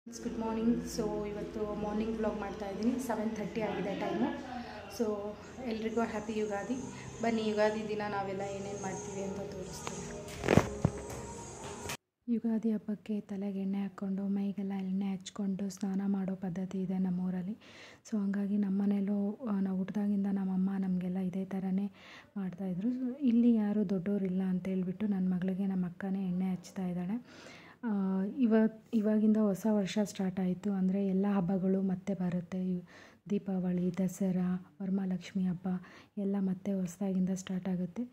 good morning so ಇವತ್ತು morning vlog ಮಾಡ್ತಾ ಇದ್ದೀನಿ ಸೆವೆನ್ ಥರ್ಟಿ ಆಗಿದೆ ಟೈಮು ಸೊ ಎಲ್ರಿಗೂ ಹ್ಯಾಪಿ ಯುಗಾದಿ ಬನ್ನಿ ಯುಗಾದಿ ದಿನ ನಾವೆಲ್ಲ ಏನೇನು ಮಾಡ್ತೀವಿ ಅಂತ ತೋರಿಸ್ತೀವಿ ಯುಗಾದಿ ಹಬ್ಬಕ್ಕೆ ತಲೆಗೆ ಎಣ್ಣೆ ಹಾಕ್ಕೊಂಡು ಮೈಗೆಲ್ಲ ಎಣ್ಣೆ ಹಚ್ಕೊಂಡು ಸ್ನಾನ ಮಾಡೋ ಪದ್ಧತಿ ಇದೆ ನಮ್ಮೂರಲ್ಲಿ ಸೊ ಹಂಗಾಗಿ ನಮ್ಮ ಮನೇಲೂ ಆ, ನಾವು ಹುಟ್ದಾಗಿಂದ ನಮ್ಮಮ್ಮ ನಮಗೆಲ್ಲ ಇದೇ ಥರನೇ ಮಾಡ್ತಾಯಿದ್ರು ಇಲ್ಲಿ ಯಾರೂ ದೊಡ್ಡೋರಿಲ್ಲ ಅಂತ ಹೇಳ್ಬಿಟ್ಟು ನನ್ನ ಮಗಳಿಗೆ ನಮ್ಮ ಅಕ್ಕನೇ ಎಣ್ಣೆ ಹಚ್ತಾ ಇದ್ದಾಳೆ ಇವತ್ತು ಇವಾಗಿಂದ ಹೊಸ ವರ್ಷ ಸ್ಟಾರ್ಟ್ ಆಯಿತು ಅಂದರೆ ಎಲ್ಲ ಹಬ್ಬಗಳು ಮತ್ತೆ ಬರುತ್ತೆ ಇವ್- ದೀಪಾವಳಿ ದಸರಾ ವರಮಹಾಲಕ್ಷ್ಮಿ ಹಬ್ಬ ಎಲ್ಲ ಮತ್ತೆ ಹೊಸದಾಗಿಂದ ಸ್ಟಾರ್ಟ್ ಆಗುತ್ತೆ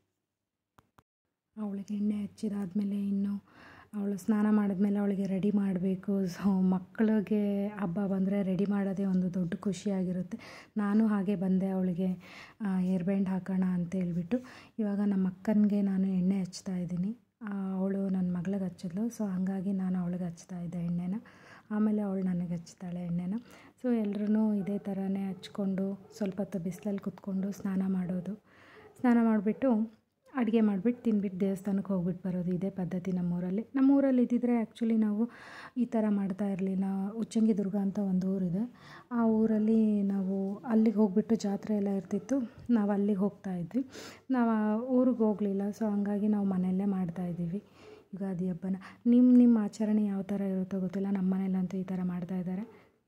ಅವಳಿಗೆ ಎಣ್ಣೆ ಹಚ್ಚಿದಾದ್ಮೇಲೆ ಇನ್ನು ಅವಳು ಸ್ನಾನ ಮಾಡಿದ್ಮೇಲೆ ಅವಳಿಗೆ ರೆಡಿ ಮಾಡಬೇಕು ಸೊ ಮಕ್ಕಳಿಗೆ ಹಬ್ಬ ಬಂದರೆ ರೆಡಿ ಮಾಡೋದೇ ಒಂದು ದೊಡ್ಡ ಖುಷಿಯಾಗಿರುತ್ತೆ ನಾನು ಹಾಗೆ ಬಂದೆ ಅವಳಿಗೆ ಹೇರ್ ಬ್ಯಾಂಡ್ ಹಾಕೋಣ ಅಂತ ಹೇಳ್ಬಿಟ್ಟು ಇವಾಗ ನಮ್ಮ ಅಕ್ಕನಿಗೆ ನಾನು ಎಣ್ಣೆ ಹಚ್ತಾ ಇದ್ದೀನಿ ಅವಳು ನನ್ನ ಮಗಳಿಗೆ ಹಚ್ಚಿದ್ಲು ಸೊ ಹಾಗಾಗಿ ನಾನು ಅವಳಿಗೆ ಹಚ್ತಾ ಇದ್ದೆ ಎಣ್ಣೆನ ಆಮೇಲೆ ಅವಳು ನನಗೆ ಹಚ್ತಾಳೆ ಎಣ್ಣೆನ ಸೊ ಎಲ್ಲರೂ ಇದೇ ಥರನೇ ಹಚ್ಕೊಂಡು ಸ್ವಲ್ಪ ಹೊತ್ತು ಬಿಸಿಲಲ್ಲಿ ಕುತ್ಕೊಂಡು ಸ್ನಾನ ಮಾಡೋದು ಸ್ನಾನ ಮಾಡಿಬಿಟ್ಟು ಅಡುಗೆ ಮಾಡಿಬಿಟ್ಟು ತಿನ್ಬಿಟ್ಟು ದೇವಸ್ಥಾನಕ್ಕೆ ಹೋಗ್ಬಿಟ್ಟು ಬರೋದು ಇದೇ ಪದ್ಧತಿ ನಮ್ಮೂರಲ್ಲಿ ನಮ್ಮೂರಲ್ಲಿ ಇದ್ದಿದ್ರೆ ಆ್ಯಕ್ಚುಲಿ ನಾವು ಈ ಥರ ಮಾಡ್ತಾ ಇರಲಿಲ್ಲ ಉಚ್ಚಂಗಿ ದುರ್ಗ ಅಂತ ಒಂದು ಊರಿದೆ ಆ ಊರಲ್ಲಿ ನಾವು ಅಲ್ಲಿಗೆ ಹೋಗ್ಬಿಟ್ಟು ಜಾತ್ರೆ ಎಲ್ಲ ಇರ್ತಿತ್ತು ನಾವು ಅಲ್ಲಿಗೆ ಹೋಗ್ತಾ ಇದ್ವಿ ನಾವು ಆ ಊರಿಗೆ ಹೋಗಲಿಲ್ಲ ಸೊ ಹಂಗಾಗಿ ನಾವು ಮನೆಯಲ್ಲೇ ಮಾಡ್ತಾ ಇದ್ದೀವಿ ಯುಗಾದಿ ಹಬ್ಬನ ನಿಮ್ಮ ನಿಮ್ಮ ಆಚರಣೆ ಯಾವ ಥರ ಇರುತ್ತೋ ಗೊತ್ತಿಲ್ಲ ನಮ್ಮ ಮನೇಲಂತೂ ಈ ಥರ ಮಾಡ್ತಾ ಇದ್ದಾರೆ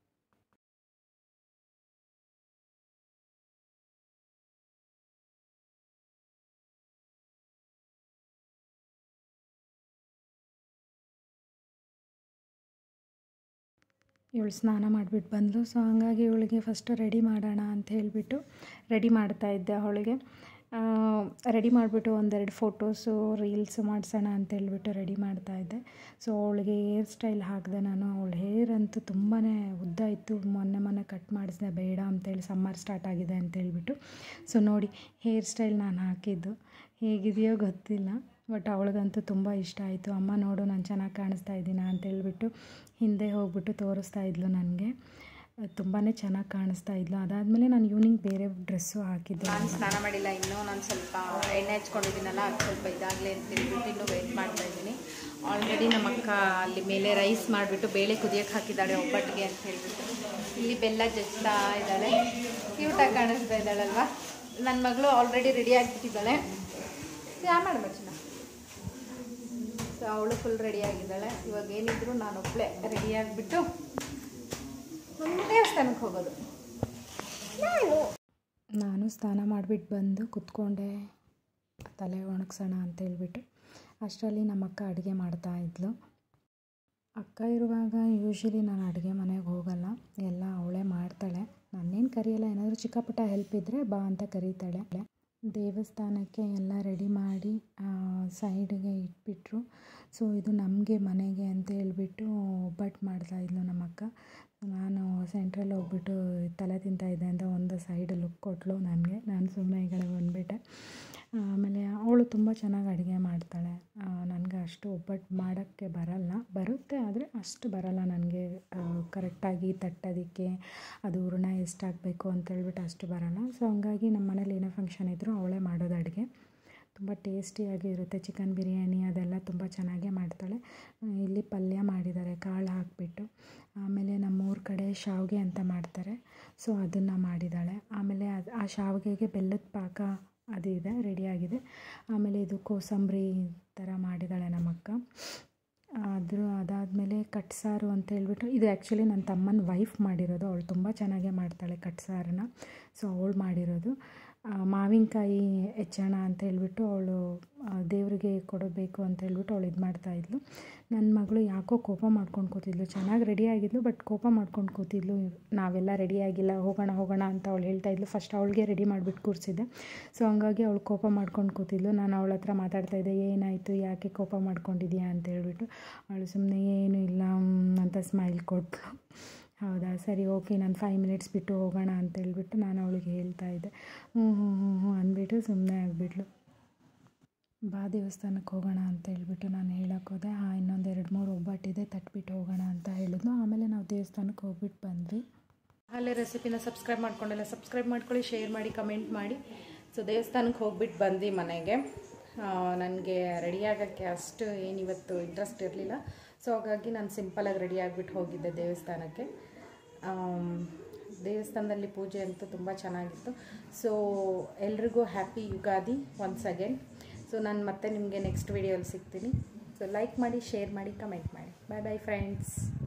ಇವಳು ಸ್ನಾನ ಮಾಡಿಬಿಟ್ಟು ಬಂದಳು ಸೊ ಹಂಗಾಗಿ ಇವಳಿಗೆ ಫಸ್ಟ್ ರೆಡಿ ಮಾಡೋಣ ಅಂತ ಹೇಳಿಬಿಟ್ಟು ರೆಡಿ ಮಾಡ್ತಾ ಇದ್ದೆ ಅವಳಿಗೆ ರೆಡಿ ಮಾಡಿಬಿಟ್ಟು ಒಂದೆರಡು ಫೋಟೋಸು ರೀಲ್ಸು ಮಾಡಿಸೋಣ ಅಂತ ಹೇಳ್ಬಿಟ್ಟು ರೆಡಿ ಮಾಡ್ತಾ ಇದ್ದೆ ಸೊ ಅವಳಿಗೆ ಹೇರ್ ಸ್ಟೈಲ್ ಹಾಕಿದೆ ನಾನು ಅವಳ ಹೇರ್ ಅಂತೂ ತುಂಬಾ ಉದ್ದ ಇತ್ತು ಮೊನ್ನೆ ಮೊನ್ನೆ ಕಟ್ ಮಾಡಿಸಿದೆ ಬೇಡ ಅಂತೇಳಿ ಸಮ್ಮರ್ ಸ್ಟಾರ್ಟ್ ಆಗಿದೆ ಅಂತ ಹೇಳ್ಬಿಟ್ಟು ಸೊ ನೋಡಿ ಹೇರ್ ಸ್ಟೈಲ್ ನಾನು ಹಾಕಿದ್ದು ಹೇಗಿದೆಯೋ ಗೊತ್ತಿಲ್ಲ ಬಟ್ ಅವಳಿಗಂತೂ ತುಂಬ ಇಷ್ಟ ಆಯಿತು ಅಮ್ಮ ನೋಡು ನಾನು ಚೆನ್ನಾಗಿ ಕಾಣಿಸ್ತಾ ಇದ್ದೀನ ಅಂತ ಹೇಳ್ಬಿಟ್ಟು ಹಿಂದೆ ಹೋಗ್ಬಿಟ್ಟು ತೋರಿಸ್ತಾ ಇದ್ಲು ನನಗೆ ತುಂಬಾ ಚೆನ್ನಾಗಿ ಕಾಣಿಸ್ತಾ ಇದ್ಲು ಅದಾದಮೇಲೆ ನಾನು ಈವ್ನಿಂಗ್ ಬೇರೆ ಡ್ರೆಸ್ಸು ಹಾಕಿದ್ದೆ ನಾನು ಸ್ನಾನ ಮಾಡಿಲ್ಲ ಇನ್ನೂ ನಾನು ಸ್ವಲ್ಪ ಎಣ್ಣೆ ಹಚ್ಕೊಂಡಿದ್ದೀನಲ್ಲ ಅದು ಸ್ವಲ್ಪ ಇದಾಗಲಿ ಅಂತ ಹೇಳ್ಬಿಟ್ಟು ಇನ್ನೂ ವೆಯ್ಟ್ ಮಾಡ್ತಾ ಇದ್ದೀನಿ ಆಲ್ರೆಡಿ ನಮ್ಮ ಅಕ್ಕ ಅಲ್ಲಿ ಮೇಲೆ ರೈಸ್ ಮಾಡಿಬಿಟ್ಟು ಬೇಳೆ ಕುದಿಯೋಕ್ಕೆ ಹಾಕಿದ್ದಾಳೆ ಒಬ್ಬಟ್ಟಿಗೆ ಅಂತ ಹೇಳ್ಬಿಟ್ಟು ಇಲ್ಲಿ ಬೆಲ್ಲ ಜಜ್ತಾ ಇದ್ದಾಳೆ ಕ್ಯೂಟಾಗಿ ಕಾಣಿಸ್ತಾ ಇದ್ದಾಳಲ್ವಾ ನನ್ನ ಮಗಳು ಆಲ್ರೆಡಿ ರೆಡಿ ಆಗಿಬಿಟ್ಟಿದ್ದಾಳೆ ಯಾ ಮಾಡ್ಬೇಕು ಚಿನ್ನ ಸೊ ಅವಳು ಫುಲ್ ರೆಡಿ ಆಗಿದ್ದಾಳೆ ಇವಾಗ ಏನಿದ್ರು ನಾನು ಒಬ್ಬಳೇ ರೆಡಿ ಆಗಿಬಿಟ್ಟು ದೇವಸ್ಥಾನಕ್ಕೆ ಹೋಗೋದು ನಾನು ಸ್ನಾನ ಮಾಡಿಬಿಟ್ಟು ಬಂದು ಕುತ್ಕೊಂಡೆ ತಲೆ ಒಣಗ್ಸೋಣ ಅಂತ ಹೇಳ್ಬಿಟ್ಟು ಅಷ್ಟರಲ್ಲಿ ನಮ್ಮ ಅಕ್ಕ ಅಡುಗೆ ಮಾಡ್ತಾ ಇದ್ಲು ಅಕ್ಕ ಇರುವಾಗ ಯೂಶ್ವಲಿ ನಾನು ಅಡುಗೆ ಮನೆಗೆ ಹೋಗಲ್ಲ ಎಲ್ಲ ಅವಳೇ ಮಾಡ್ತಾಳೆ ನಾನೇನು ಕರೆಯಲ್ಲ ಏನಾದರೂ ಚಿಕ್ಕ ಪುಟ್ಟ ಹೆಲ್ಪ್ ಇದ್ದರೆ ಬಾ ಅಂತ ಕರೀತಾಳೆ ದೇವಸ್ಥಾನಕ್ಕೆ ಎಲ್ಲ ರೆಡಿ ಮಾಡಿ ಸೈಡ್ಗೆ ಇಟ್ಬಿಟ್ರು ಸೊ ಇದು ನಮಗೆ ಮನೆಗೆ ಅಂತ ಹೇಳ್ಬಿಟ್ಟು ಒಬ್ಬಟ್ಟು ಮಾಡ್ತಾಯಿದ್ಲು ನಮ್ಮ ಅಕ್ಕ ನಾನು ಸೆಂಟ್ರಲ್ಲಿ ಹೋಗ್ಬಿಟ್ಟು ತಲೆ ತಿಂತಾಯಿದ್ದೆ ಅಂತ ಒಂದು ಸೈಡ್ ಲುಕ್ ಕೊಟ್ಟಳು ನನಗೆ ನಾನು ಸುಮ್ಮನೆ ಈ ಕಡೆ ಬಂದುಬಿಟ್ಟೆ ಆಮೇಲೆ ಅವಳು ತುಂಬ ಚೆನ್ನಾಗಿ ಅಡುಗೆ ಮಾಡ್ತಾಳೆ ನನಗೆ ಅಷ್ಟು ಒಬ್ಬಟ್ಟು ಮಾಡೋಕ್ಕೆ ಬರಲ್ಲ ಬರುತ್ತೆ ಆದರೆ ಅಷ್ಟು ಬರಲ್ಲ ನನಗೆ ಕರೆಕ್ಟಾಗಿ ತಟ್ಟೋದಕ್ಕೆ ಅದು ಹೂರಣ ಎಷ್ಟು ಹಾಕಬೇಕು ಅಂತ ಹೇಳ್ಬಿಟ್ಟು ಅಷ್ಟು ಬರಲ್ಲ ಸೊ ಹಂಗಾಗಿ ನಮ್ಮ ಮನೇಲಿ ಏನೇ ಫಂಕ್ಷನ್ ಇದ್ದರೂ ಅವಳೇ ಮಾಡೋದು ಅಡುಗೆ ತುಂಬ ಟೇಸ್ಟಿಯಾಗಿ ಇರುತ್ತೆ ಚಿಕನ್ ಬಿರಿಯಾನಿ ಅದೆಲ್ಲ ತುಂಬ ಚೆನ್ನಾಗೇ ಮಾಡ್ತಾಳೆ ಇಲ್ಲಿ ಪಲ್ಯ ಮಾಡಿದ್ದಾರೆ ಕಾಳು ಹಾಕಿಬಿಟ್ಟು ಆಮೇಲೆ ನಮ್ಮೂರ ಕಡೆ ಶಾವಿಗೆ ಅಂತ ಮಾಡ್ತಾರೆ ಸೊ ಅದನ್ನು ಮಾಡಿದ್ದಾಳೆ ಆಮೇಲೆ ಅದು ಆ ಶಾವಿಗೆಗೆ ಬೆಲ್ಲದ ಪಾಕ ಅದು ಇದೆ ರೆಡಿಯಾಗಿದೆ ಆಮೇಲೆ ಇದು ಕೋಸಂಬರಿ ಥರ ಮಾಡಿದ್ದಾಳೆ ನಮ್ಮ ಅಕ್ಕ ಅದ್ರ ಅದಾದಮೇಲೆ ಕಟ್ಸಾರು ಅಂತ ಹೇಳ್ಬಿಟ್ಟು ಇದು ಆ್ಯಕ್ಚುಲಿ ನನ್ನ ತಮ್ಮನ ವೈಫ್ ಮಾಡಿರೋದು ಅವಳು ತುಂಬ ಚೆನ್ನಾಗೇ ಮಾಡ್ತಾಳೆ ಕಟ್ಸಾರನ್ನ ಸೊ ಅವಳು ಮಾಡಿರೋದು ಆ, ಮಾವಿನಕಾಯಿ ಹೆಚ್ಚೋಣ ಅಂತ ಹೇಳ್ಬಿಟ್ಟು ಅವಳು ದೇವರಿಗೆ ಕೊಡಬೇಕು ಅಂತ ಹೇಳ್ಬಿಟ್ಟು ಅವಳು ಇದು ಮಾಡ್ತಾಯಿದ್ಲು ನನ್ನ ಮಗಳು ಯಾಕೋ ಕೋಪ ಮಾಡ್ಕೊಂಡು ಕೂತಿದ್ಲು ಚೆನ್ನಾಗಿ ರೆಡಿ ಆಗಿದ್ಲು ಬಟ್ ಕೋಪ ಮಾಡ್ಕೊಂಡು ಕೂತಿದ್ಲು ನಾವೆಲ್ಲ ರೆಡಿ ಆಗಿಲ್ಲ ಹೋಗೋಣ ಹೋಗೋಣ ಅಂತ ಅವಳು ಹೇಳ್ತಾ ಇದ್ಲು ಫಸ್ಟ್ ಅವಳಿಗೆ ರೆಡಿ ಮಾಡಿಬಿಟ್ಟು ಕೂರಿಸಿದ್ದೆ ಸೊ ಹಂಗಾಗಿ ಅವಳು ಕೋಪ ಮಾಡ್ಕೊಂಡು ಕೂತಿದ್ಲು ನಾನು ಅವಳ ಹತ್ರ ಮಾತಾಡ್ತಾ ಇದ್ದೆ ಏನಾಯಿತು ಯಾಕೆ ಕೋಪ ಮಾಡ್ಕೊಂಡಿದ್ಯಾ ಅಂತ ಹೇಳ್ಬಿಟ್ಟು ಅವಳು ಸುಮ್ಮನೆ ಏನೂ ಇಲ್ಲ ಮ್, ಅಂತ ಸ್ಮೈಲ್ ಕೊಟ್ಟಳು ಹೌದಾ ಸರಿ ಓಕೆ ನಾನು ಫೈವ್ ಮಿನಿಟ್ಸ್ ಬಿಟ್ಟು ಹೋಗೋಣ ಅಂತ ಹೇಳ್ಬಿಟ್ಟು ನಾನು ಅವಳಿಗೆ ಹೇಳ್ತಾ ಇದ್ದೆ ಹ್ಞೂ ಹ್ಞೂ ಹ್ಞೂ ಹ್ಞೂ ಅಂದ್ಬಿಟ್ಟು ಸುಮ್ಮನೆ ಆಗಿಬಿಟ್ಲು ಬಾ ದೇವಸ್ಥಾನಕ್ಕೆ ಹೋಗೋಣ ಅಂತ ಹೇಳ್ಬಿಟ್ಟು ನಾನು ಹೇಳಕ್ಕೆ ಹೋದೆ ಹಾಂ ಇನ್ನೊಂದು ಎರಡು ಮೂರು ಒಬ್ಬಟ್ಟಿದೆ ತಟ್ಬಿಟ್ಟು ಹೋಗೋಣ ಅಂತ ಹೇಳಿದ್ನು ಆಮೇಲೆ ನಾವು ದೇವಸ್ಥಾನಕ್ಕೆ ಹೋಗ್ಬಿಟ್ಟು ಬಂದ್ವಿ ಅಲ್ಲೇ ರೆಸಿಪಿನ ಸಬ್ಸ್ಕ್ರೈಬ್ ಮಾಡ್ಕೊಂಡಿಲ್ಲ ಸಬ್ಸ್ಕ್ರೈಬ್ ಮಾಡ್ಕೊಳ್ಳಿ ಶೇರ್ ಮಾಡಿ ಕಮೆಂಟ್ ಮಾಡಿ ಸೊ ದೇವಸ್ಥಾನಕ್ಕೆ ಹೋಗ್ಬಿಟ್ಟು ಬಂದ್ವಿ ಮನೆಗೆ ನನಗೆ ರೆಡಿ ಆಗೋಕ್ಕೆ ಅಷ್ಟು ಏನಿವತ್ತು ಇಂಟ್ರೆಸ್ಟ್ ಇರಲಿಲ್ಲ ಸೊ ಹಾಗಾಗಿ ನಾನು ಸಿಂಪಲಾಗಿ ರೆಡಿ ಆಗಿಬಿಟ್ಟು ಹೋಗಿದ್ದೆ ದೇವಸ್ಥಾನಕ್ಕೆ ಆಮ್, ದೇವಸ್ಥಾನದಲ್ಲಿ ಪೂಜೆ ಅಂತೂ ತುಂಬ ಚೆನ್ನಾಗಿತ್ತು ಸೊ ಎಲ್ರಿಗೂ happy Ugadi once again so ನಾನು ಮತ್ತೆ ನಿಮಗೆ ನೆಕ್ಸ್ಟ್ ವೀಡಿಯೋಲಿ ಸಿಗ್ತೀನಿ ಸೊ ಲೈಕ್ ಮಾಡಿ ಶೇರ್ ಮಾಡಿ ಕಮೆಂಟ್ ಮಾಡಿ ಬಾಯ್ ಬಾಯ್ ಫ್ರೆಂಡ್ಸ್